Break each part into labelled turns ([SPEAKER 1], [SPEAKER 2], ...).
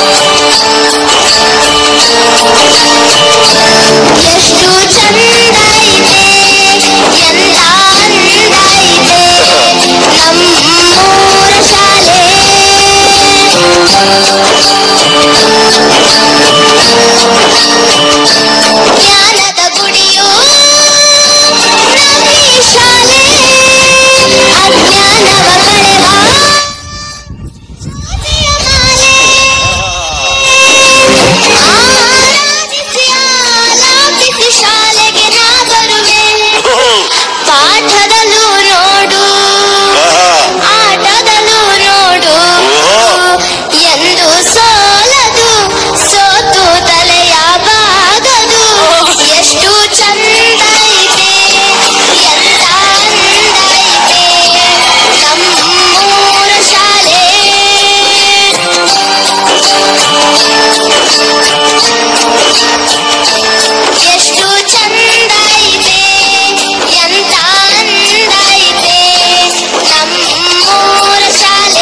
[SPEAKER 1] ಎಷ್ಟು ಚಂದ ಇದೆ ಎಲ್ಲ ಅಂದ ಇದೆ ನಮ್ಮೂರ ಶಾಲೆ ಜ್ಞಾನದ ಗುಡಿಯು ನಮ್ಮೀ ಶಾಲೆ ಅಜ್ಞಾನವ ಕಳೆವ ಜ್ಯೋತಿಯ ಮಾಲೆ ಆರಾಧಿಸಿ ಆಲಾಪಿಸಿ ಶಾಲೆಗೆ ನಾ ಬರುವೆ ಪಾಠದಲ್ಲೂ ನೋಡು ಆಟದಲ್ಲೂ ನೋಡು ಎಂದು ಸೋಲದು ಸೋತು ತಲೆಯ ಬಾಗದು ಎಷ್ಟು ಚಂದ ಇದೆ ಎಂತ ಅಂದ ಇದೆ ನಮ್ಮೂರ ಶಾಲೆ ಎಷ್ಟು ಚಂದ ಇದೆ ಎಂತ ಅಂದ ಇದೆ ನಮ್ಮೂರ ಶಾಲೆ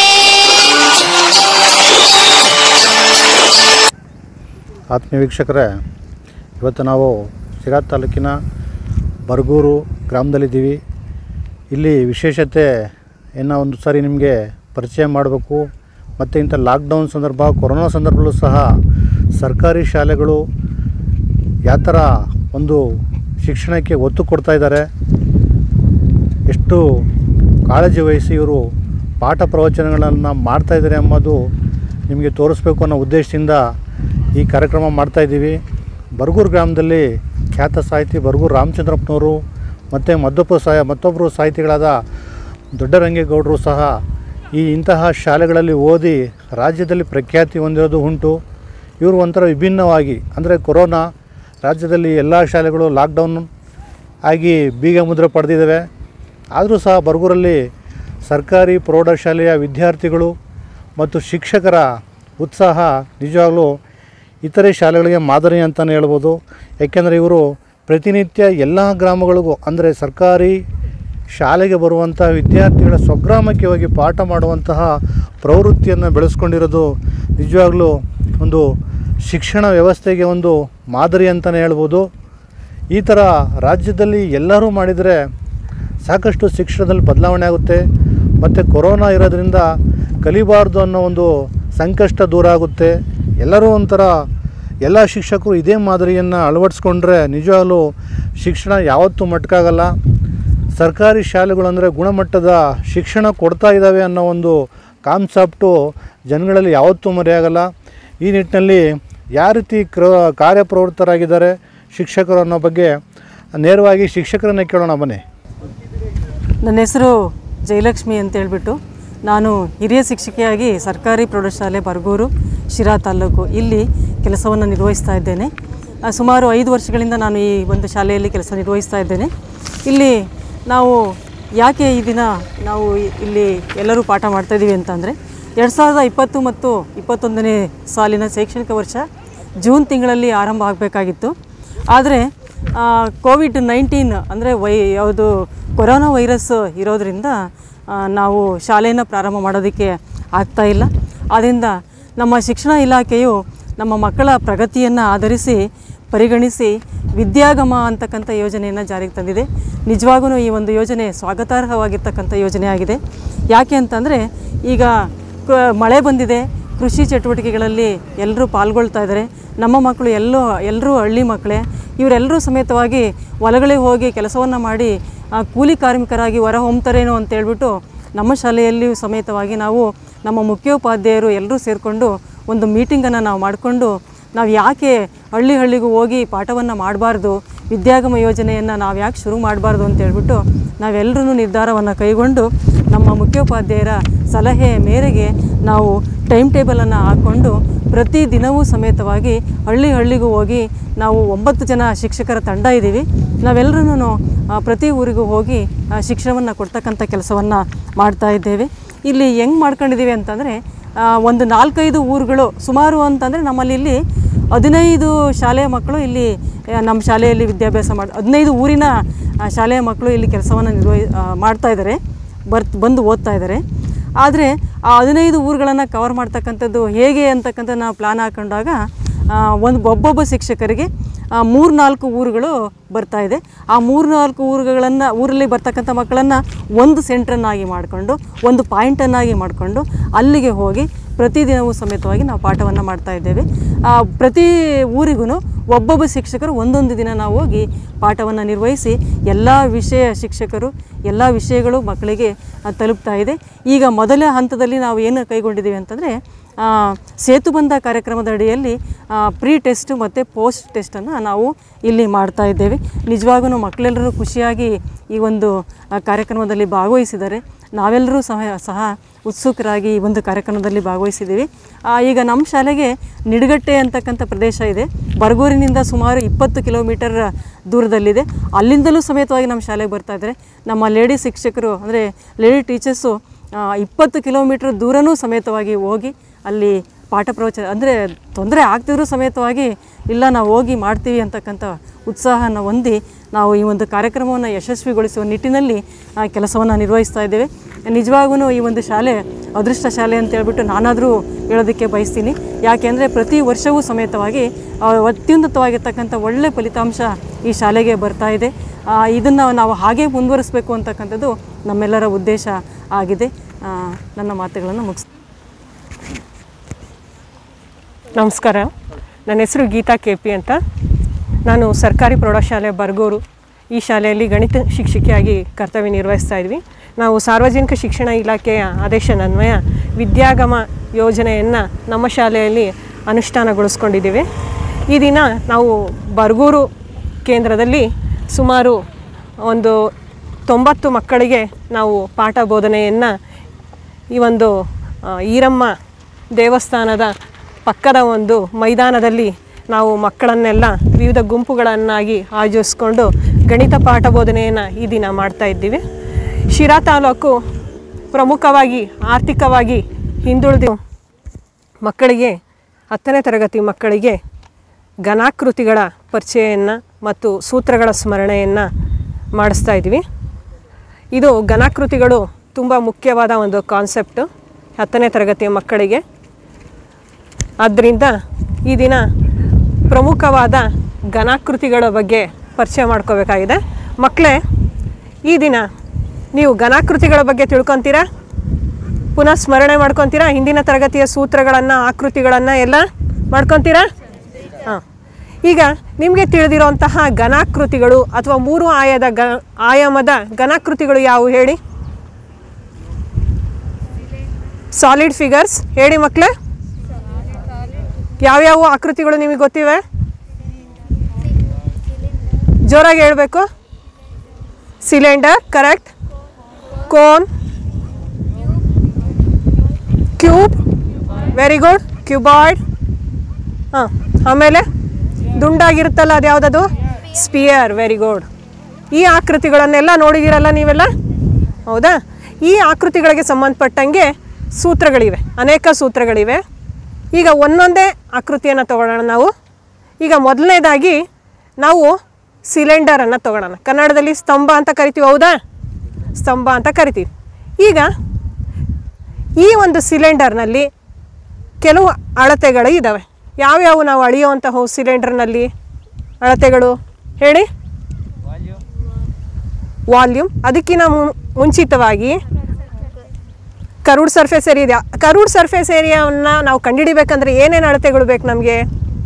[SPEAKER 2] ಆತ್ಮೀಯ ವೀಕ್ಷಕರೇ ಇವತ್ತು ನಾವು ಶಿರಾ ತಾಲೂಕಿನ ಬರಗೂರು ಗ್ರಾಮದಲ್ಲಿದ್ದೀವಿ ಇಲ್ಲಿ ವಿಶೇಷತೆ ಏನೋ ಒಂದು ಸಾರಿ ನಿಮಗೆ ಪರಿಚಯ ಮಾಡಬೇಕು ಮತ್ತು ಇಂಥ ಲಾಕ್ಡೌನ್ ಸಂದರ್ಭ ಕೊರೋನಾ ಸಂದರ್ಭದಲ್ಲೂ ಸಹ ಸರ್ಕಾರಿ ಶಾಲೆಗಳು ಯಾವ ಥರ ಒಂದು ಶಿಕ್ಷಣಕ್ಕೆ ಒತ್ತು ಕೊಡ್ತಾ ಇದ್ದಾರೆ ಎಷ್ಟು ಕಾಳಜಿ ವಹಿಸಿ ಇವರು ಪಾಠ ಪ್ರವಚನಗಳನ್ನು ಮಾಡ್ತಾ ಇದ್ದಾರೆ ಎಂಬುದು ನಿಮಗೆ ತೋರಿಸ್ಬೇಕು ಅನ್ನೋ ಉದ್ದೇಶದಿಂದ ಈ ಕಾರ್ಯಕ್ರಮ ಮಾಡ್ತಾ ಇದ್ದೀವಿ ಬರಗೂರು ಗ್ರಾಮದಲ್ಲಿ ಖ್ಯಾತ ಸಾಹಿತಿ ಬರಗೂರು ರಾಮಚಂದ್ರಪ್ಪನವರು ಮತ್ತು ಮತ್ತೊಬ್ಬ ಸಾಯ ಮತ್ತೊಬ್ಬರು ಸಾಹಿತಿಗಳಾದ ದೊಡ್ಡರಂಗೇಗೌಡರು ಸಹ ಈ ಇಂತಹ ಶಾಲೆಗಳಲ್ಲಿ ಓದಿ ರಾಜ್ಯದಲ್ಲಿ ಪ್ರಖ್ಯಾತಿ ಹೊಂದಿರೋದು ಉಂಟು ಇವರು ಒಂಥರ ವಿಭಿನ್ನವಾಗಿ ಅಂದರೆ ಕೊರೋನಾ ರಾಜ್ಯದಲ್ಲಿ ಎಲ್ಲ ಶಾಲೆಗಳು ಲಾಕ್ಡೌನ್ ಆಗಿ ಬೀಗ ಮುದ್ರೆ ಪಡೆದಿದ್ದಾವೆ ಆದರೂ ಸಹ ಬರಗೂರಲ್ಲಿ ಸರ್ಕಾರಿ ಪ್ರೌಢಶಾಲೆಯ ವಿದ್ಯಾರ್ಥಿಗಳು ಮತ್ತು ಶಿಕ್ಷಕರ ಉತ್ಸಾಹ ನಿಜವಾಗಲೂ ಇತರೆ ಶಾಲೆಗಳಿಗೆ ಮಾದರಿ ಅಂತಲೇ ಹೇಳ್ಬೋದು ಯಾಕೆಂದರೆ ಇವರು ಪ್ರತಿನಿತ್ಯ ಎಲ್ಲ ಗ್ರಾಮಗಳಿಗೂ ಅಂದರೆ ಸರ್ಕಾರಿ ಶಾಲೆಗೆ ಬರುವಂಥ ವಿದ್ಯಾರ್ಥಿಗಳ ಸ್ವಗ್ರಾಮಕ್ಕೆ ಹೋಗಿ ಪಾಠ ಮಾಡುವಂತಹ ಪ್ರವೃತ್ತಿಯನ್ನು ಬೆಳೆಸ್ಕೊಂಡಿರೋದು ನಿಜವಾಗ್ಲೂ ಒಂದು ಶಿಕ್ಷಣ ವ್ಯವಸ್ಥೆಗೆ ಒಂದು ಮಾದರಿ ಅಂತಲೇ ಹೇಳ್ಬೋದು ಈ ಥರ ರಾಜ್ಯದಲ್ಲಿ ಎಲ್ಲರೂ ಮಾಡಿದರೆ ಸಾಕಷ್ಟು ಶಿಕ್ಷಣದಲ್ಲಿ ಬದಲಾವಣೆ ಆಗುತ್ತೆ ಮತ್ತು ಕೊರೋನಾ ಇರೋದ್ರಿಂದ ಕಲಿಬಾರ್ದು ಅನ್ನೋ ಒಂದು ಸಂಕಷ್ಟ ದೂರ ಆಗುತ್ತೆ ಎಲ್ಲರೂ ಒಂಥರ ಎಲ್ಲ ಶಿಕ್ಷಕರು ಇದೇ ಮಾದರಿಯನ್ನು ಅಳವಡಿಸ್ಕೊಂಡ್ರೆ ನಿಜವಾಗ್ಲೂ ಶಿಕ್ಷಣ ಯಾವತ್ತೂ ಮಟ್ಕಾಗಲ್ಲ ಸರ್ಕಾರಿ ಶಾಲೆಗಳು ಅಂದರೆ ಗುಣಮಟ್ಟದ ಶಿಕ್ಷಣ ಕೊಡ್ತಾ ಇದ್ದಾವೆ ಅನ್ನೋ ಒಂದು ಕಾನ್ಸೆಪ್ಟು ಜನಗಳಲ್ಲಿ ಯಾವತ್ತೂ ಮರೆಯಾಗಲ್ಲ ಈ ನಿಟ್ಟಿನಲ್ಲಿ ಯಾವ ರೀತಿ ಕ್ರ ಕಾರ್ಯಪ್ರವೃತ್ತರಾಗಿದ್ದಾರೆ ಶಿಕ್ಷಕರು ಅನ್ನೋ ಬಗ್ಗೆ ನೇರವಾಗಿ ಶಿಕ್ಷಕರನ್ನೇ ಕೇಳೋಣ ಬನ್ನಿ
[SPEAKER 3] ನನ್ನ ಹೆಸರು ಜಯಲಕ್ಷ್ಮಿ ಅಂತ ಹೇಳ್ಬಿಟ್ಟು ನಾನು ಹಿರಿಯ ಶಿಕ್ಷಕಿಯಾಗಿ ಸರ್ಕಾರಿ ಪ್ರೌಢಶಾಲೆ ಬರಗೂರು ಶಿರಾ ತಾಲೂಕು ಇಲ್ಲಿ ಕೆಲಸವನ್ನು ನಿರ್ವಹಿಸ್ತಾ ಇದ್ದೇನೆ ಆ, ಸುಮಾರು ಐದು ವರ್ಷಗಳಿಂದ ನಾನು ಈ ಒಂದು ಶಾಲೆಯಲ್ಲಿ ಕೆಲಸ ನಿರ್ವಹಿಸ್ತಾ ಇದ್ದೇನೆ ಇಲ್ಲಿ ನಾವು ಯಾಕೆ ಈ ದಿನ ನಾವು ಇ- ಇಲ್ಲಿ ಎಲ್ಲರೂ ಪಾಠ ಮಾಡ್ತಾ ಇದ್ದೀವಿ ಅಂತಂದರೆ ಎರಡು ಸಾವಿರದ ಇಪ್ಪತ್ತು ಮತ್ತು ಇಪ್ಪತ್ತೊಂದನೇ ಸಾಲಿನ ಶೈಕ್ಷಣಿಕ ವರ್ಷ ಜೂನ್ ತಿಂಗಳಲ್ಲಿ ಆರಂಭ ಆಗಬೇಕಾಗಿತ್ತು ಆದರೆ ಕೋವಿಡ್ ನೈನ್ಟೀನ್ ಅಂದರೆ ವೈ ಯಾವುದು ಕೊರೋನಾ ವೈರಸ್ ಇರೋದರಿಂದ ಆ, ನಾವು ಶಾಲೆಯನ್ನು ಪ್ರಾರಂಭ ಮಾಡೋದಕ್ಕೆ ಆಗ್ತಾ ಇಲ್ಲ ಆದ್ದರಿಂದ ನಮ್ಮ ಶಿಕ್ಷಣ ಇಲಾಖೆಯು ನಮ್ಮ ಮಕ್ಕಳ ಪ್ರಗತಿಯನ್ನು ಆಧರಿಸಿ ಪರಿಗಣಿಸಿ ವಿದ್ಯಾಗಮ ಅಂತಕ್ಕಂಥ ಯೋಜನೆಯನ್ನು ಜಾರಿಗೆ ತಂದಿದೆ ನಿಜವಾಗೂ ಈ ಒಂದು ಯೋಜನೆ ಸ್ವಾಗತಾರ್ಹವಾಗಿರ್ತಕ್ಕಂಥ ಯೋಜನೆ ಆಗಿದೆ ಯಾಕೆ ಅಂತಂದರೆ ಈಗ ಕ- ಮಳೆ ಬಂದಿದೆ ಕೃಷಿ ಚಟುವಟಿಕೆಗಳಲ್ಲಿ ಎಲ್ಲರೂ ಪಾಲ್ಗೊಳ್ತಾ ಇದ್ದಾರೆ ನಮ್ಮ ಮಕ್ಕಳು ಎಲ್ಲೋ ಎಲ್ಲರೂ ಹಳ್ಳಿ ಮಕ್ಕಳೇ ಇವರೆಲ್ಲರೂ ಸಮೇತವಾಗಿ ಹೊಲಗಳಿಗೆ ಹೋಗಿ ಕೆಲಸವನ್ನು ಮಾಡಿ ಆ, ಕೂಲಿ ಕಾರ್ಮಿಕರಾಗಿ ಹೊರ ಹೊಮ್ತಾರೇನೋ ಅಂತೇಳ್ಬಿಟ್ಟು ನಮ್ಮ ಶಾಲೆಯಲ್ಲಿಯೂ ಸಮೇತವಾಗಿ ನಾವು ನಮ್ಮ ಮುಖ್ಯೋಪಾಧ್ಯಾಯರು ಎಲ್ಲರೂ ಸೇರಿಕೊಂಡು ಒಂದು ಮೀಟಿಂಗನ್ನು ನಾವು ಮಾಡಿಕೊಂಡು ನಾವು ಯಾಕೆ ಹಳ್ಳಿ ಹಳ್ಳಿಗೂ ಹೋಗಿ ಪಾಠವನ್ನು ಮಾಡಬಾರ್ದು ವಿದ್ಯಾಗಮ ಯೋಜನೆಯನ್ನು ನಾವು ಯಾಕೆ ಶುರು ಮಾಡಬಾರ್ದು ಅಂತ ಹೇಳ್ಬಿಟ್ಟು ನಾವೆಲ್ಲರೂ ನಿರ್ಧಾರವನ್ನು ಕೈಗೊಂಡು ನಮ್ಮ ಮುಖ್ಯೋಪಾಧ್ಯಾಯರ ಸಲಹೆಯ ಮೇರೆಗೆ ನಾವು ಟೈಮ್ ಟೇಬಲನ್ನು ಹಾಕ್ಕೊಂಡು ಪ್ರತಿ ದಿನವೂ ಸಮೇತವಾಗಿ ಹಳ್ಳಿ ಹಳ್ಳಿಗೂ ಹೋಗಿ ನಾವು ಒಂಬತ್ತು ಜನ ಶಿಕ್ಷಕರ ತಂಡ ಇದ್ದೀವಿ ನಾವೆಲ್ಲರೂ ಪ್ರತಿ ಊರಿಗೂ ಹೋಗಿ ಆ, ಶಿಕ್ಷಣವನ್ನು ಕೊಡ್ತಕ್ಕಂಥ ಕೆಲಸವನ್ನು ಮಾಡ್ತಾ ಇದ್ದೇವೆ ಇಲ್ಲಿ ಹೆಂಗೆ ಮಾಡ್ಕೊಂಡಿದ್ದೀವಿ ಅಂತಂದರೆ ಒಂದು ನಾಲ್ಕೈದು ಊರುಗಳು ಸುಮಾರು ಅಂತಂದರೆ ನಮ್ಮಲ್ಲಿ ಇಲ್ಲಿ ಹದಿನೈದು ಶಾಲೆಯ ಮಕ್ಕಳು ಇಲ್ಲಿ ಆ, ನಮ್ಮ ಶಾಲೆಯಲ್ಲಿ ವಿದ್ಯಾಭ್ಯಾಸ ಮಾಡಿ ಹದಿನೈದು ಊರಿನ ಆ, ಶಾಲೆಯ ಮಕ್ಕಳು ಇಲ್ಲಿ ಕೆಲಸವನ್ನು ನಿರ್ವಹಿ ಆ, ಮಾಡ್ತಾ ಇದ್ದಾರೆ ಬರ್ತ್ ಬಂದು ಓದ್ತಾ ಇದ್ದಾರೆ ಆದರೆ ಆ ಹದಿನೈದು ಊರುಗಳನ್ನು ಕವರ್ ಮಾಡ್ತಕ್ಕಂಥದ್ದು ಹೇಗೆ ಅಂತಕ್ಕಂಥ ನಾವು ಪ್ಲಾನ್ ಹಾಕೊಂಡಾಗ ಆ, ಒಂದು ಒಬ್ಬೊಬ್ಬ ಶಿಕ್ಷಕರಿಗೆ ಮೂರು ನಾಲ್ಕು ಊರುಗಳು ಬರ್ತಾ ಇದೆ ಆ ಮೂರು ನಾಲ್ಕು ಊರುಗಳನ್ನು ಊರಲ್ಲಿ ಬರ್ತಕ್ಕಂಥ ಮಕ್ಕಳನ್ನು ಒಂದು ಸೆಂಟ್ರನ್ನಾಗಿ ಮಾಡಿಕೊಂಡು ಒಂದು ಪಾಯಿಂಟನ್ನಾಗಿ ಮಾಡಿಕೊಂಡು ಅಲ್ಲಿಗೆ ಹೋಗಿ ಪ್ರತಿದಿನವೂ ಸಮೇತವಾಗಿ ನಾವು ಪಾಠವನ್ನು ಮಾಡ್ತಾ ಇದ್ದೇವೆ ಆ, ಪ್ರತಿ ಊರಿಗೂ ಒಬ್ಬೊಬ್ಬ ಶಿಕ್ಷಕರು ಒಂದೊಂದು ದಿನ ನಾವು ಹೋಗಿ ಪಾಠವನ್ನು ನಿರ್ವಹಿಸಿ ಎಲ್ಲ ವಿಷಯ ಶಿಕ್ಷಕರು ಎಲ್ಲ ವಿಷಯಗಳು ಮಕ್ಕಳಿಗೆ ಆ, ತಲುಪ್ತಾ ಇದೆ ಈಗ ಮೊದಲ ಹಂತದಲ್ಲಿ ನಾವು ಏನು ಕೈಗೊಂಡಿದ್ದೀವಿ ಅಂತಂದರೆ ಸೇತುಬಂಧ ಕಾರ್ಯಕ್ರಮದ ಅಡಿಯಲ್ಲಿ ಪ್ರೀ ಟೆಸ್ಟ್ ಮತ್ತು ಪೋಸ್ಟ್ ಟೆಸ್ಟನ್ನು ನಾವು ಇಲ್ಲಿ ಮಾಡ್ತಾ ಇದ್ದೇವೆ ನಿಜವಾಗೂ ಮಕ್ಕಳೆಲ್ಲರೂ ಖುಷಿಯಾಗಿ ಈ ಒಂದು ಆ, ಕಾರ್ಯಕ್ರಮದಲ್ಲಿ ಭಾಗವಹಿಸಿದ್ದಾರೆ ನಾವೆಲ್ಲರೂ ಸಹ ಸಹ ಉತ್ಸುಕರಾಗಿ ಈ ಒಂದು ಕಾರ್ಯಕ್ರಮದಲ್ಲಿ ಭಾಗವಹಿಸಿದ್ದೀವಿ ಆ, ಈಗ ನಮ್ಮ ಶಾಲೆಗೆ ನಿಡಗಟ್ಟೆ ಅಂತಕ್ಕಂಥ ಪ್ರದೇಶ ಇದೆ ಬರಗೂರಿನಿಂದ ಸುಮಾರು ಇಪ್ಪತ್ತು ಕಿಲೋಮೀಟರ್ ದೂರದಲ್ಲಿದೆ ಅಲ್ಲಿಂದಲೂ ಸಮೇತವಾಗಿ ನಮ್ಮ ಶಾಲೆಗೆ ಬರ್ತಾ ಇದ್ದಾರೆ ನಮ್ಮ ಲೇಡಿ ಶಿಕ್ಷಕರು ಅಂದರೆ ಲೇಡಿ ಟೀಚರ್ಸು ಇಪ್ಪತ್ತು ಕಿಲೋಮೀಟ್ರ್ ದೂರನೂ ಸಮೇತವಾಗಿ ಹೋಗಿ ಅಲ್ಲಿ ಪಾಠ ಪ್ರವಚನ ಅಂದರೆ ತೊಂದರೆ ಆಗ್ತಿದ್ರೂ ಸಮೇತವಾಗಿ ಇಲ್ಲ ನಾವು ಹೋಗಿ ಮಾಡ್ತೀವಿ ಅಂತಕ್ಕಂಥ ಉತ್ಸಾಹನ ಹೊಂದಿ ನಾವು ಈ ಒಂದು ಕಾರ್ಯಕ್ರಮವನ್ನು ಯಶಸ್ವಿಗೊಳಿಸುವ ನಿಟ್ಟಿನಲ್ಲಿ ಕೆಲಸವನ್ನು ನಿರ್ವಹಿಸ್ತಾ ಇದ್ದೇವೆ ನಿಜವಾಗೂ ಈ ಒಂದು ಶಾಲೆ ಅದೃಷ್ಟ ಶಾಲೆ ಅಂತ ಹೇಳ್ಬಿಟ್ಟು ನಾನಾದರೂ ಹೇಳೋದಕ್ಕೆ ಬಯಸ್ತೀನಿ ಯಾಕೆಂದರೆ ಪ್ರತಿ ವರ್ಷವೂ ಸಮೇತವಾಗಿ ಆ, ಅತ್ಯುನ್ನತವಾಗಿರ್ತಕ್ಕಂಥ ಒಳ್ಳೆಯ ಫಲಿತಾಂಶ ಈ ಶಾಲೆಗೆ ಬರ್ತಾ ಇದೆ ಇದನ್ನು ನಾವು ಹಾಗೆ ಮುಂದುವರಿಸಬೇಕು ಅಂತಕ್ಕಂಥದ್ದು ನಮ್ಮೆಲ್ಲರ ಉದ್ದೇಶ ಆಗಿದೆ ಆ, ನನ್ನ ಮಾತುಗಳನ್ನು ಮುಗಿಸ್
[SPEAKER 4] ನಮಸ್ಕಾರ ನನ್ನ ಹೆಸರು ಗೀತಾ ಕೆ ಪಿ ಅಂತ ನಾನು ಸರ್ಕಾರಿ ಪ್ರೌಢಶಾಲೆ ಬರ್ಗೂರು ಈ ಶಾಲೆಯಲ್ಲಿ ಗಣಿತ ಶಿಕ್ಷಕಿಯಾಗಿ ಕರ್ತವ್ಯ ನಿರ್ವಹಿಸ್ತಾ ಇದ್ವಿ ನಾವು ಸಾರ್ವಜನಿಕ ಶಿಕ್ಷಣ ಇಲಾಖೆಯ ಆದೇಶದನ್ವಯ ವಿದ್ಯಾಗಮ ಯೋಜನೆಯನ್ನು ನಮ್ಮ ಶಾಲೆಯಲ್ಲಿ ಅನುಷ್ಠಾನಗೊಳಿಸ್ಕೊಂಡಿದ್ದೀವಿ ಈ ದಿನ ನಾವು ಬರ್ಗೂರು ಕೇಂದ್ರದಲ್ಲಿ ಸುಮಾರು ಒಂದು ತೊಂಬತ್ತು ಮಕ್ಕಳಿಗೆ ನಾವು ಪಾಠ ಬೋಧನೆಯನ್ನು ಈ ಒಂದು ಆ, ಈರಮ್ಮ ದೇವಸ್ಥಾನದ ಪಕ್ಕದ ಒಂದು ಮೈದಾನದಲ್ಲಿ ನಾವು ಮಕ್ಕಳನ್ನೆಲ್ಲ ವಿವಿಧ ಗುಂಪುಗಳನ್ನಾಗಿ ಆಯೋಜಿಸ್ಕೊಂಡು ಗಣಿತ ಪಾಠ ಬೋಧನೆಯನ್ನು ಈ ದಿನ ಮಾಡ್ತಾ ಇದ್ದೀವಿ ಶಿರಾ ತಾಲೂಕು ಪ್ರಮುಖವಾಗಿ ಆರ್ಥಿಕವಾಗಿ ಹಿಂದುಳಿದ ಮಕ್ಕಳಿಗೆ ಹತ್ತನೇ ತರಗತಿ ಮಕ್ಕಳಿಗೆ ಘನಾಕೃತಿಗಳ ಪರಿಚಯವನ್ನು ಮತ್ತು ಸೂತ್ರಗಳ ಸ್ಮರಣೆಯನ್ನು ಮಾಡಿಸ್ತಾ ಇದ್ವಿ ಇದು ಘನಾಕೃತಿಗಳು ತುಂಬ ಮುಖ್ಯವಾದ ಒಂದು ಕಾನ್ಸೆಪ್ಟು ಹತ್ತನೇ ತರಗತಿಯ ಮಕ್ಕಳಿಗೆ ಆದ್ದರಿಂದ ಈ ದಿನ ಪ್ರಮುಖವಾದ ಘನಾಕೃತಿಗಳ ಬಗ್ಗೆ ಪರಿಚಯ ಮಾಡ್ಕೋಬೇಕಾಗಿದೆ ಮಕ್ಕಳೇ ಈ ದಿನ ನೀವು ಘನಾಕೃತಿಗಳ ಬಗ್ಗೆ ತಿಳ್ಕೊತೀರಾ ಪುನಃ ಸ್ಮರಣೆ ಮಾಡ್ಕೊತೀರಾ ಹಿಂದಿನ ತರಗತಿಯ ಸೂತ್ರಗಳನ್ನು ಆಕೃತಿಗಳನ್ನು ಎಲ್ಲ ಮಾಡ್ಕೊತೀರಾ ಹಾಂ ಈಗ ನಿಮಗೆ ತಿಳಿದಿರುವಂತಹ ಘನಾಕೃತಿಗಳು ಅಥವಾ ಮೂರು ಆಯದ ಗ ಆಯಾಮದ ಘನಾಕೃತಿಗಳು ಯಾವುವು ಹೇಳಿ ಸಾಲಿಡ್ ಫಿಗರ್ಸ್ ಹೇಳಿ ಮಕ್ಕಳೇ ಯಾವ್ಯಾವ ಆಕೃತಿಗಳು ನಿಮಗೆ ಗೊತ್ತಿವೆ ಜೋರಾಗಿ ಹೇಳಬೇಕು cylinder correct cone cube very good cuboid ಹಾಂ ಆಮೇಲೆ ದುಂಡಾಗಿರುತ್ತಲ್ಲ ಅದು ಯಾವುದದು ಸ್ಪಿಯರ್ ವೆರಿ ಗುಡ್ ಈ ಆಕೃತಿಗಳನ್ನೆಲ್ಲ ನೋಡಿದ್ದೀರಲ್ಲ ನೀವೆಲ್ಲ ಹೌದಾ ಈ ಆಕೃತಿಗಳಿಗೆ ಸಂಬಂಧಪಟ್ಟಂಗೆ ಸೂತ್ರಗಳಿವೆ ಅನೇಕ ಸೂತ್ರಗಳಿವೆ ಈಗ ಒಂದೊಂದೇ ಆಕೃತಿಯನ್ನು ತಗೊಳ್ಳೋಣ ನಾವು ಈಗ ಮೊದಲನೇದಾಗಿ ನಾವು ಸಿಲಿಂಡರನ್ನು ತಗೊಳ್ಳೋಣ ಕನ್ನಡದಲ್ಲಿ ಸ್ತಂಭ ಅಂತ ಕರಿತೀವಿ ಹೌದಾ ಸ್ತಂಭ ಅಂತ ಕರಿತೀವಿ ಈಗ ಈ ಒಂದು ಸಿಲಿಂಡರ್ನಲ್ಲಿ ಕೆಲವು ಅಳತೆಗಳು ಇದ್ದಾವೆ ಯಾವ್ಯಾವು ನಾವು ಅಳೆಯುವಂತಹ ಸಿಲಿಂಡರ್ನಲ್ಲಿ ಅಳತೆಗಳು ಹೇಳಿ ವಾಲ್ಯೂಮ್ ಅದಕ್ಕಿಂತ ಮು- ಮುಂಚಿತವಾಗಿ curved surface area curved surface ಏರಿಯಾವನ್ನು ನಾವು ಕಂಡುಹಿಡಿಬೇಕಂದ್ರೆ ಏನೇನು ಅಳತೆಗಳು ಬೇಕು ನಮಗೆ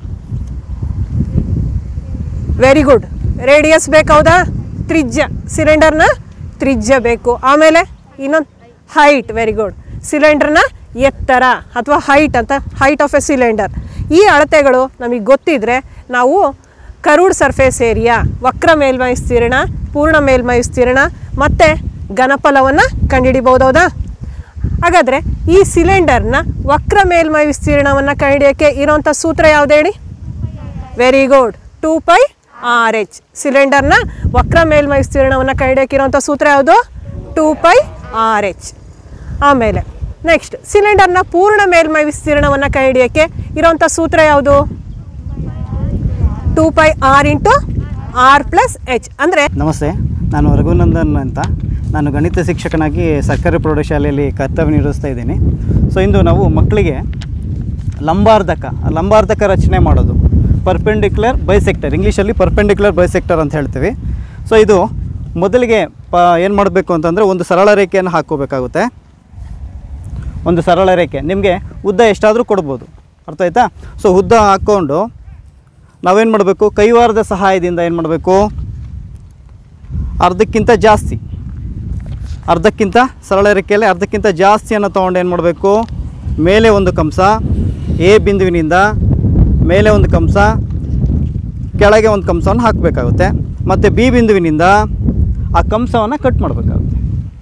[SPEAKER 4] ವೆರಿ ಗುಡ್ ರೇಡಿಯಸ್ ಬೇಕು ಹೌದಾ ತ್ರಿಜ್ಯ ಸಿಲಿಂಡರ್ನ ತ್ರಿಜ್ಯ ಬೇಕು ಆಮೇಲೆ ಇನ್ನೊಂದು ಹೈಟ್ ವೆರಿ ಗುಡ್ ಸಿಲಿಂಡರ್ನ ಎತ್ತರ ಅಥವಾ ಹೈಟ್ ಅಂತ ಹೈಟ್ ಆಫ್ ಎ ಸಿಲಿಂಡರ್ ಈ ಅಳತೆಗಳು ನಮಗೆ ಗೊತ್ತಿದ್ರೆ ನಾವು ಕರೂಡ್ ಸರ್ಫೇಸ್ ಏರಿಯಾ ವಕ್ರ ಮೇಲ್ಮೈ ವಿಸ್ತೀರ್ಣ ಪೂರ್ಣ ಮೇಲ್ಮೈ ವಿಸ್ತೀರ್ಣ ಮತ್ತು ಘನಫಲವನ್ನು ಕಂಡುಹಿಡಿಬೋದು ಹೌದಾ ಹಾಗಾದರೆ ಈ ಸಿಲಿಂಡರ್ನ ವಕ್ರ ಮೇಲ್ಮೈ ವಿಸ್ತೀರ್ಣವನ್ನು ಕಂಡುಹಿಡಿಯೋಕ್ಕೆ ಇರೋಂಥ ಸೂತ್ರ ಯಾವ್ದು ಹೇಳಿ very good two pi r h ಸಿಲಿಂಡರ್ನ ವಕ್ರ ಮೇಲ್ಮೈ ವಿಸ್ತೀರ್ಣವನ್ನು ಕಂಡುಹಿಡಿಯೋಕ್ಕಿರೋಂಥ ಸೂತ್ರ ಯಾವುದು ಟೂ ಪೈ ಆರ್ ಎಚ್ ಆಮೇಲೆ ನೆಕ್ಸ್ಟ್ ಸಿಲಿಂಡರ್ನ ಪೂರ್ಣ ಮೇಲ್ಮೈ ವಿಸ್ತೀರ್ಣವನ್ನು ಕಂಡುಹಿಡಿಯೋಕ್ಕೆ ಇರೋಂಥ ಸೂತ್ರ ಯಾವುದು two pi r into r plus h ಅಂದರೆ
[SPEAKER 5] ನಮಸ್ತೆ ನಾನು ರಘುನಂದನ್ ಅಂತ ನಾನು ಗಣಿತ ಶಿಕ್ಷಕನಾಗಿ ಸರ್ಕಾರಿ ಪ್ರೌಢಶಾಲೆಯಲ್ಲಿ ಕರ್ತವ್ಯ ನಿರ್ವಹಿಸ್ತಾ ಇದ್ದೀನಿ ಸೊ ಇಂದು ನಾವು ಮಕ್ಕಳಿಗೆ ಲಂಬಾರ್ಧಕ ಲಂಬಾರ್ಧಕ ರಚನೆ ಮಾಡೋದು ಪರ್ಪೆಂಡಿಕ್ಯುಲರ್ ಬೈಸೆಕ್ಟರ್ ಇಂಗ್ಲೀಷಲ್ಲಿ ಪರ್ಪೆಂಡಿಕ್ಯುಲರ್ ಬೈಸೆಕ್ಟರ್ ಅಂತ ಹೇಳ್ತೀವಿ ಸೊ ಇದು ಮೊದಲಿಗೆ ಪ ಏನು ಮಾಡಬೇಕು ಅಂತಂದರೆ ಒಂದು ಸರಳ ರೇಖೆಯನ್ನು ಹಾಕ್ಕೋಬೇಕಾಗುತ್ತೆ ಒಂದು ಸರಳ ರೇಖೆ ನಿಮಗೆ ಉದ್ದ ಎಷ್ಟಾದರೂ ಕೊಡ್ಬೋದು ಅರ್ಥ ಆಯ್ತಾ ಸೊ ಉದ್ದ ಹಾಕ್ಕೊಂಡು ನಾವೇನು ಮಾಡಬೇಕು ಕೈವಾರದ ಸಹಾಯದಿಂದ ಏನು ಮಾಡಬೇಕು ಅರ್ಧಕ್ಕಿಂತ ಜಾಸ್ತಿ ಅರ್ಧಕ್ಕಿಂತ ಸರಳ ರೇಖೆಯಲ್ಲಿ ಅರ್ಧಕ್ಕಿಂತ ಜಾಸ್ತಿಯನ್ನು ತೊಗೊಂಡು ಏನು ಮಾಡಬೇಕು ಮೇಲೆ ಒಂದು ಕಂಸ ಎ ಬಿಂದುವಿನಿಂದ ಮೇಲೆ ಒಂದು ಕಂಸ ಕೆಳಗೆ ಒಂದು ಕಂಸವನ್ನು ಹಾಕಬೇಕಾಗುತ್ತೆ ಮತ್ತು ಬಿ ಬಿಂದುವಿನಿಂದ ಆ ಕಂಸವನ್ನು ಕಟ್ ಮಾಡಬೇಕಾಗುತ್ತೆ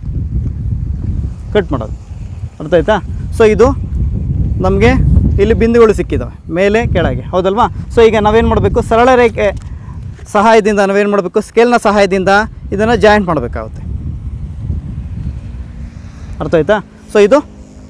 [SPEAKER 5] ಕಟ್ ಮಾಡೋದು ಅರ್ಥ ಆಯ್ತಾ ಸೊ ಇದು ನಮಗೆ ಇಲ್ಲಿ ಬಿಂದುಗಳು ಸಿಕ್ಕಿದ್ದಾವೆ ಮೇಲೆ ಕೆಳಗೆ ಹೌದಲ್ವಾ ಸೊ ಈಗ ನಾವೇನು ಮಾಡಬೇಕು ಸರಳ ರೇಖೆ ಸಹಾಯದಿಂದ ನಾವೇನು ಮಾಡಬೇಕು ಸ್ಕೇಲ್ನ ಸಹಾಯದಿಂದ ಇದನ್ನು ಜಾಯಿಂಟ್ ಮಾಡಬೇಕಾಗುತ್ತೆ ಅರ್ಥ ಆಯ್ತಾ ಸೊ ಇದು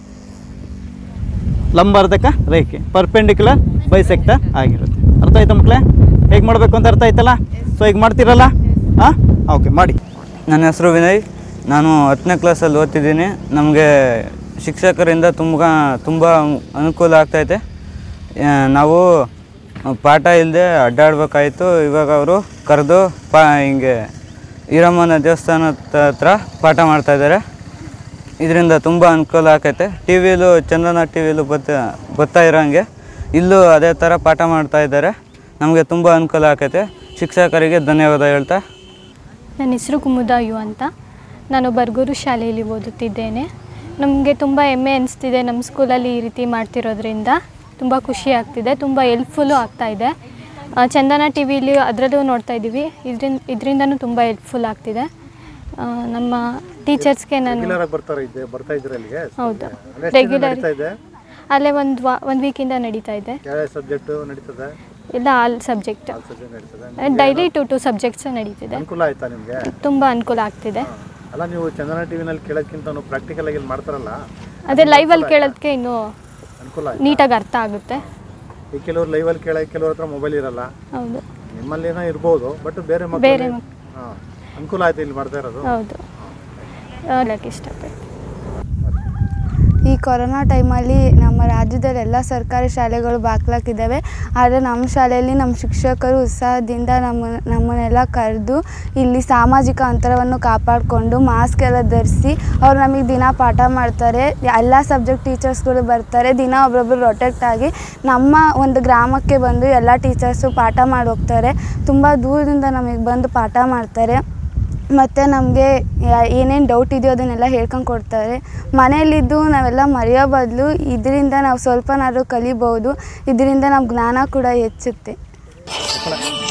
[SPEAKER 5] ಲಂಬಾರ್ಧಕ ರೇಖೆ ಪರ್ಪೆಂಡಿಕ್ಯುಲರ್ ಬೈಸೆಕ್ಟರ್ ಆಗಿರುತ್ತೆ ಅರ್ಥ ಆಯ್ತಾ ಮಕ್ಕಳೇ ಹೇಗೆ ಮಾಡಬೇಕು ಅಂತ ಅರ್ಥ ಆಯ್ತಲ್ಲ ಸೊ ಈಗ ಮಾಡ್ತೀರಲ್ಲ ಹಾಂ ಓಕೆ ಮಾಡಿ
[SPEAKER 6] ನನ್ನ ಹೆಸರು ವಿನಯ್ ನಾನು ಹತ್ತನೇ ಕ್ಲಾಸಲ್ಲಿ ಓದ್ತಿದ್ದೀನಿ ನಮಗೆ ಶಿಕ್ಷಕರಿಂದ ತುಂಬ ತುಂಬ ಅನುಕೂಲ ಆಗ್ತೈತೆ ಆ, ನಾವು ಪಾಠ ಇಲ್ಲದೆ ಅಡ್ಡಾಡ್ಬೇಕಾಯ್ತು ಇವಾಗ ಅವರು ಕರೆದು ಪಾ ಹಿಂಗೆ ಈರಮ್ಮನ ದೇವಸ್ಥಾನದ ಹತ್ರ ಪಾಠ ಮಾಡ್ತಾಯಿದ್ದಾರೆ ಇದರಿಂದ ತುಂಬ ಅನುಕೂಲ ಆಕೈತೆ ಟಿ ವಿಲೂ ಚಂದನ ಟಿ ವಿಲೂ ಬತ್ತ ಬರ್ತಾ ಇರೋಂಗೆ ಇಲ್ಲೂ ಅದೇ ಥರ ಪಾಠ ಮಾಡ್ತಾ ಇದ್ದಾರೆ ನಮಗೆ ತುಂಬ ಅನುಕೂಲ ಆಕೈತೆ ಶಿಕ್ಷಕರಿಗೆ ಧನ್ಯವಾದ ಹೇಳ್ತಾ
[SPEAKER 7] ನನ್ನ ಹೆಸರು ಕುಮುದ ಯು ಅಂತ ನಾನು ಬರ್ಗೂರು ಶಾಲೆಯಲ್ಲಿ ಓದುತ್ತಿದ್ದೇನೆ ನಮಗೆ ತುಂಬ ಹೆಮ್ಮೆ ಅನಿಸ್ತಿದೆ ನಮ್ಮ ಸ್ಕೂಲಲ್ಲಿ ಈ ರೀತಿ ಮಾಡ್ತಿರೋದ್ರಿಂದ ತುಂಬ ಖುಷಿ ಆಗ್ತಿದೆ ತುಂಬ ಹೆಲ್ಪ್ಫುಲ್ಲು ಆಗ್ತಾಯಿದೆ ಚಂದನ ಟಿ ವಿಲಿ ಅದರಲ್ಲೂ ನೋಡ್ತಾ ಇದ್ದೀವಿ ಇದರಿಂದ ಇದರಿಂದನೂ ತುಂಬ ಹೆಲ್ಪ್ಫುಲ್ ಆಗ್ತಿದೆ ಆ, ನಮ್ಮ ಟೀಚರ್ಸ್ಗೆ ನಾನು
[SPEAKER 2] ರೆಗ್ಯುಲರ್ ಆಗಿ ಬರ್ತಾರೆ ಇದ್ದೆ ಬರ್ತಾ ಇದ್ರೆ ಅಲ್ಲಿಗೆ
[SPEAKER 7] ಹೌದು
[SPEAKER 2] ಅಲ್ಲೇ
[SPEAKER 7] ರೆಗ್ಯುಲರ್
[SPEAKER 2] ನಡೀತಾ ಇದೆ
[SPEAKER 7] ಅಲ್ಲೇ ಒಂದು ವಾ ಒಂದು ವೀಕಿಂದ ನಡೀತಾ ಇದೆ
[SPEAKER 2] ಯಾವ ಸಬ್ಜೆಕ್ಟ್ ನಡೀತದೆ
[SPEAKER 7] ಇಲ್ಲ ಆಲ್ ಸಬ್ಜೆಕ್ಟ್
[SPEAKER 2] ಸಬ್ಜೆಕ್ಟ್ ನಡೀತದೆ
[SPEAKER 7] ಡೈಲಿ ಟು ಟು ಸಬ್ಜೆಕ್ಟ್ಸ್ ನಡೀತಿದೆ
[SPEAKER 2] ಅನುಕೂಲ ಆಯ್ತಾ ನಿಮಗೆ
[SPEAKER 7] ತುಂಬ ಅನುಕೂಲ ಆಗ್ತಿದೆ
[SPEAKER 2] ಅಲ್ಲ ನೀವು ಚಂದನ ಟಿವಿನಲ್ಲಿ ಕೇಳೋಕ್ಕಿಂತ ಪ್ರಾಕ್ಟಿಕಲ್ ಆಗಿ ಇಲ್ಲಿ ಮಾಡ್ತಾರಲ್ಲ
[SPEAKER 7] ಅದೇ ಲೈವಲ್ಲಿ ಕೇಳೋದಕ್ಕೆ ಇನ್ನೂ
[SPEAKER 2] ಅನುಕೂಲ ಆಯ್ತು
[SPEAKER 7] ನೀಟಾಗಿ ಅರ್ಥ ಆಗುತ್ತೆ
[SPEAKER 2] ಈ ಕೆಲವ್ರು ಲೈವಲ್ಲಿ ಕೇಳ ಕೆಲವ್ರ ಹತ್ರ ಮೊಬೈಲ್ ಇರಲ್ಲ
[SPEAKER 7] ಹೌದು
[SPEAKER 2] ನಿಮ್ಮಲ್ಲಿನೋ ಇರ್ಬೋದು ಬಟ್ ಬೇರೆ
[SPEAKER 7] ಬೇರೆ
[SPEAKER 2] ಮಕ್ಕಳು
[SPEAKER 7] ಮಕ್-
[SPEAKER 2] ಹಾಂ ಅನುಕೂಲ ಆಯ್ತು ಇಲ್ಲಿ ಮಾಡ್ತಾ ಇರೋದು
[SPEAKER 7] ಹೌದು ಹೇಳಕ್ಕೆ ಇಷ್ಟಪಡ್ತೀನಿ
[SPEAKER 8] ಈ ಕೊರೋನಾ ಟೈಮಲ್ಲಿ ನಮ್ಮ ರಾಜ್ಯದಲ್ಲಿ ಎಲ್ಲ ಸರ್ಕಾರಿ ಶಾಲೆಗಳು ಬಾಗ್ಲಾಕಿದ್ದಾವೆ ಆದರೆ ನಮ್ಮ ಶಾಲೆಯಲ್ಲಿ ನಮ್ಮ ಶಿಕ್ಷಕರು ಉತ್ಸಾಹದಿಂದ ನಮ್ಮ ನಮ್ಮನ್ನೆಲ್ಲ ಕರೆದು ಇಲ್ಲಿ ಸಾಮಾಜಿಕ ಅಂತರವನ್ನು ಕಾಪಾಡಿಕೊಂಡು ಮಾಸ್ಕ್ ಎಲ್ಲ ಧರಿಸಿ ಅವ್ರು ನಮಗೆ ದಿನ ಪಾಠ ಮಾಡ್ತಾರೆ ಎಲ್ಲ ಸಬ್ಜೆಕ್ಟ್ ಟೀಚರ್ಸ್ಗಳು ಬರ್ತಾರೆ ದಿನ ಒಬ್ಬೊಬ್ರು ರೊಟೆಕ್ಟ್ ಆಗಿ ನಮ್ಮ ಒಂದು ಗ್ರಾಮಕ್ಕೆ ಬಂದು ಎಲ್ಲ ಟೀಚರ್ಸು ಪಾಠ ಮಾಡಿ ಹೋಗ್ತಾರೆ ತುಂಬ ದೂರದಿಂದ ನಮಗೆ ಬಂದು ಪಾಠ ಮಾಡ್ತಾರೆ ಮತ್ತು ನಮಗೆ ಏನೇನು ಡೌಟ್ ಇದೆಯೋ ಅದನ್ನೆಲ್ಲ ಹೇಳ್ಕೊಂಡು ಕೊಡ್ತಾರೆ ಮನೆಯಲ್ಲಿದ್ದು ನಾವೆಲ್ಲ ಮರೆಯೋ ಬದಲು ಇದರಿಂದ ನಾವು ಸ್ವಲ್ಪನಾದ್ರೂ ಕಲಿಬೋದು ಇದರಿಂದ ನಮ್ಮ ಜ್ಞಾನ ಕೂಡ ಹೆಚ್ಚುತ್ತೆ